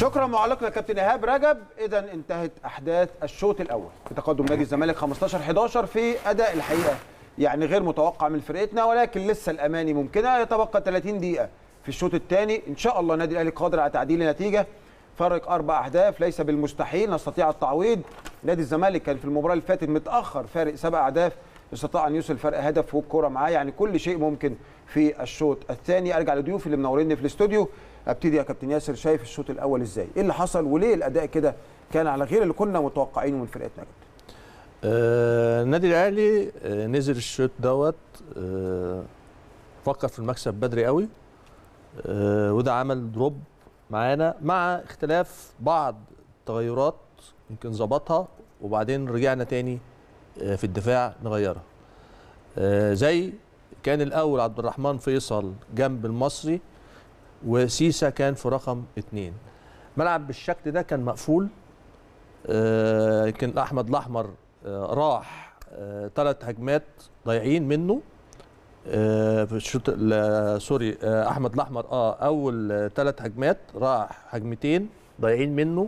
شكرا معلقنا كابتن ايهاب رجب اذا انتهت احداث الشوط الاول في تقدم نادي الزمالك 15 11 في اداء الحقيقه يعني غير متوقع من فرقتنا ولكن لسه الاماني ممكنه يتبقى 30 دقيقه في الشوط الثاني ان شاء الله النادي الاهلي قادر على تعديل النتيجه فرق اربع اهداف ليس بالمستحيل نستطيع التعويض نادي الزمالك كان في المباراه اللي فاتت متاخر فارق سبع اهداف استطاع ان يوصل فرق هدف والكوره معاه يعني كل شيء ممكن في الشوط الثاني ارجع لضيوفي اللي منوريني في الاستوديو ابتدي يا كابتن ياسر شايف الشوط الاول ازاي ايه اللي حصل وليه الاداء كده كان على غير اللي كنا متوقعينه من فرقتنا يا كابتن آه، النادي الاهلي آه، نزل الشوط دوت آه، فكر في المكسب بدري قوي آه، وده عمل دروب معانا مع اختلاف بعض التغيرات يمكن ظبطها وبعدين رجعنا تاني آه، في الدفاع نغيرها آه، زي كان الاول عبد الرحمن فيصل جنب المصري وسيسا كان في رقم اتنين ملعب بالشكل ده كان مقفول آه، يمكن احمد الاحمر آه، راح ثلاث هجمات ضايعين منه آه، في الشوط ال- سوري آه، احمد الاحمر اه اول ثلاث هجمات راح هجمتين ضايعين منه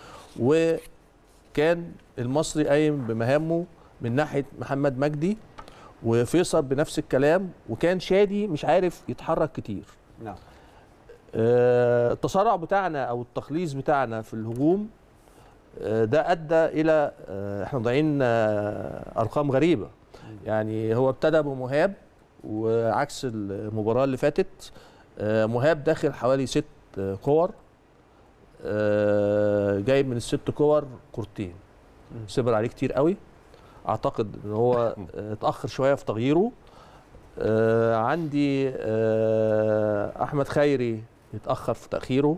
وكان المصري قايم بمهامه من ناحيه محمد مجدي وفيصل بنفس الكلام وكان شادي مش عارف يتحرك كتير نعم آه، التسارع بتاعنا او التخليص بتاعنا في الهجوم آه، ده ادى الى آه، احنا ضايعين آه، ارقام غريبه يعني هو ابتدى بمهاب وعكس المباراه اللي فاتت آه، مهاب داخل حوالي ست آه، كور آه، جايب من الست كور كورتين صبر عليه كتير قوي اعتقد ان هو آه، اتاخر شويه في تغييره آه، عندي آه، احمد خيري يتاخر في تاخيره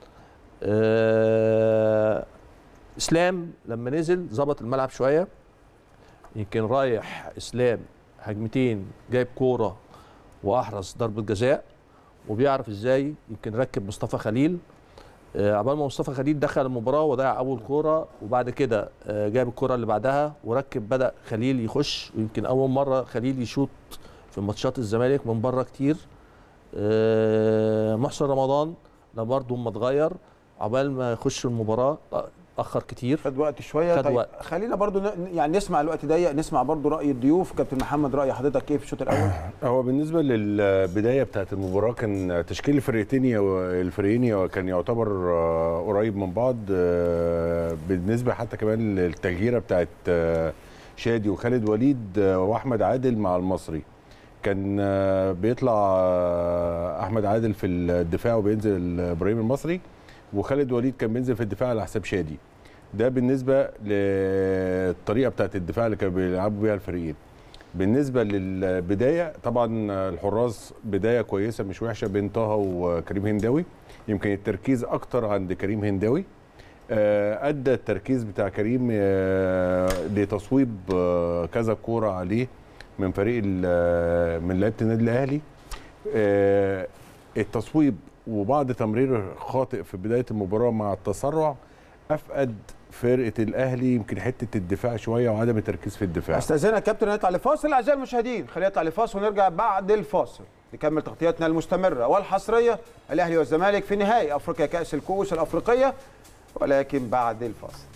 آه، اسلام لما نزل ظبط الملعب شويه يمكن رايح اسلام هجمتين جايب كوره واحرز ضربه جزاء وبيعرف ازاي يمكن ركب مصطفى خليل آه، عبال ما مصطفى خليل دخل المباراه وضيع اول كوره وبعد كده آه، جاب الكوره اللي بعدها وركب بدا خليل يخش ويمكن اول مره خليل يشوط في ماتشات الزمالك من بره كتير آه، محسن رمضان ده برضه ما اتغير عبال ما يخش المباراه اتاخر كتير خد وقت شويه خد طيب وقت. خلينا برضو ن- يعني نسمع الوقت ضيق نسمع برضو راي الضيوف كابتن محمد راي حضرتك ايه في الشوط الاول هو بالنسبه للبدايه بتاعت المباراه كان تشكيل الفرقتين يو- الفريقين يو- كان يعتبر آه، قريب من بعض آه، بالنسبه حتى كمان للتغييره بتاعت آه، شادي وخالد وليد آه، واحمد عادل مع المصري كان آه، بيطلع آه، احمد عادل في الدفاع وبينزل ابراهيم المصري وخالد وليد كان بينزل في الدفاع على حساب شادي ده بالنسبه للطريقه بتاعت الدفاع اللي كانوا بيلعبوا بيها الفريقين بالنسبه للبدايه طبعا الحراس بدايه كويسه مش وحشه بين طه وكريم هنداوي يمكن التركيز اكتر عند كريم هنداوي آه، ادى التركيز بتاع كريم آه، لتصويب آه، كذا كوره عليه من فريق ال- من لعيبه النادي الاهلي آه، التصويب وبعض تمرير خاطئ في بدايه المباراه مع التسرع افقد فرقه الاهلي يمكن حته الدفاع شويه وعدم التركيز في الدفاع استاذنا يا كابتن نطلع لفاصل اعزائي المشاهدين خلينا نطلع لفاصل ونرجع بعد الفاصل نكمل تغطياتنا المستمره والحصريه الاهلي والزمالك في نهائي افريقيا كاس الكؤوس الافريقيه ولكن بعد الفاصل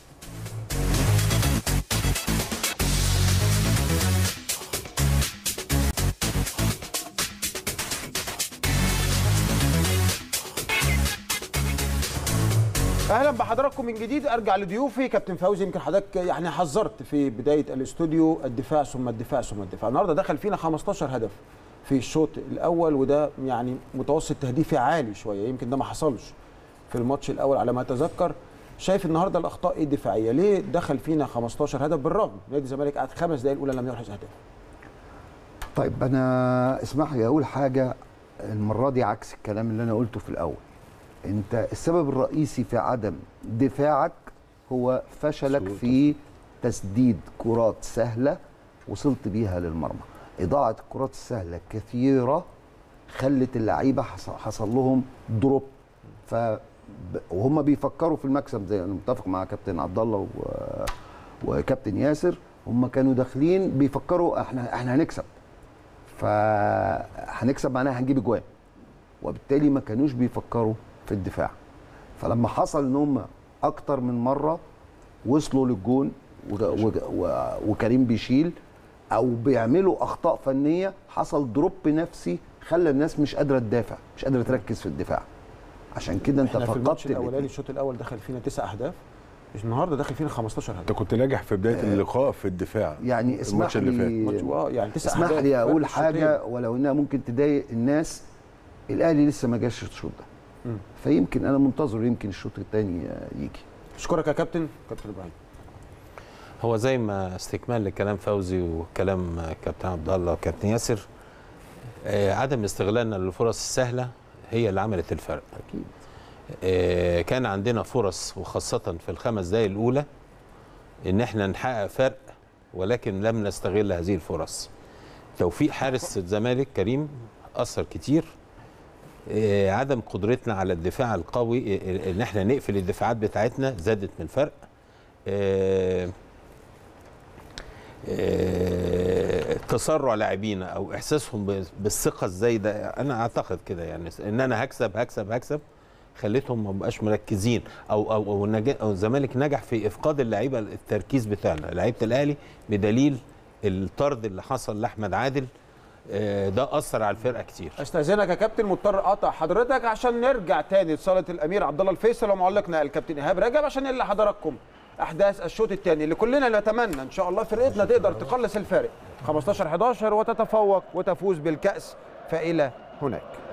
اهلا بحضراتكم من جديد ارجع لضيوفي كابتن فوزي يمكن حضرتك يعني حذرت في بدايه الاستوديو الدفاع ثم الدفاع ثم الدفاع النهارده دخل فينا 15 هدف في الشوط الاول وده يعني متوسط تهديفي عالي شويه يمكن ده ما حصلش في الماتش الاول على ما اتذكر شايف النهارده الاخطاء ايه الدفاعيه ليه دخل فينا 15 هدف بالرغم نادي الزمالك قعد خمس دقائق الاولى لم يحرز اهداف طيب انا اسمح لي اقول حاجه المره دي عكس الكلام اللي انا قلته في الاول انت السبب الرئيسي في عدم دفاعك هو فشلك سوء في تسديد كرات سهله وصلت بيها للمرمى اضاعه الكرات السهله كثيره خلت اللعيبه حص- حصل لهم دروب ف ب- وهم بيفكروا في المكسب زي انا متفق مع كابتن عبد الله و... وكابتن ياسر هم كانوا داخلين بيفكروا احنا احنا هنكسب فهنكسب معناها هنجيب اجوان وبالتالي ما كانوش بيفكروا في الدفاع فلما حصل ان هم اكتر من مره وصلوا للجون و- و- و- وكريم بيشيل او بيعملوا اخطاء فنيه حصل دروب نفسي خلى الناس مش قادره تدافع مش قادره تركز في الدفاع عشان كده انت احنا في الماتش فقدت الاولاني الاتنين. الشوط الاول دخل فينا تسع اهداف مش النهارده داخل فينا 15 انت هدف كنت ناجح في بدايه اللقاء في الدفاع يعني اسمح الماتش اللي فات لي ماتش اه يعني تسع اسمح اهداف لي فرق اقول الشوطين. حاجه ولو انها ممكن تضايق الناس الاهلي لسه ما جاش الشوط ده مم. فيمكن انا منتظر يمكن الشوط الثاني يجي اشكرك يا كابتن كابتن ابراهيم هو زي ما استكمال لكلام فوزي وكلام كابتن عبد الله وكابتن ياسر آه، عدم استغلالنا للفرص السهله هي اللي عملت الفرق اكيد آه، كان عندنا فرص وخاصه في الخمس دقائق الاولى ان احنا نحقق فرق ولكن لم نستغل هذه الفرص توفيق حارس الزمالك كريم اثر كتير آه، عدم قدرتنا على الدفاع القوي آه، ان احنا نقفل الدفاعات بتاعتنا زادت من الفرق آه، آه، تسرع لاعبينا او احساسهم ب- بالثقه الزايده انا اعتقد كده يعني ان انا هكسب هكسب هكسب خليتهم ما بقاش مركزين او او او, النجا- أو الزمالك نجح في افقاد اللعيبه التركيز بتاعنا لعيبه الاهلي بدليل الطرد اللي حصل لاحمد عادل آه، ده اثر على الفرقه كتير استاذنك يا كابتن مضطر اقطع حضرتك عشان نرجع تاني لصاله الامير عبد الله الفيصل ومعلقنا الكابتن ايهاب رجب عشان نقل لحضراتكم احداث الشوط الثاني اللي كلنا نتمنى ان شاء الله فرقتنا تقدر تقلص الفارق 15 11 وتتفوق وتفوز بالكاس فالى هناك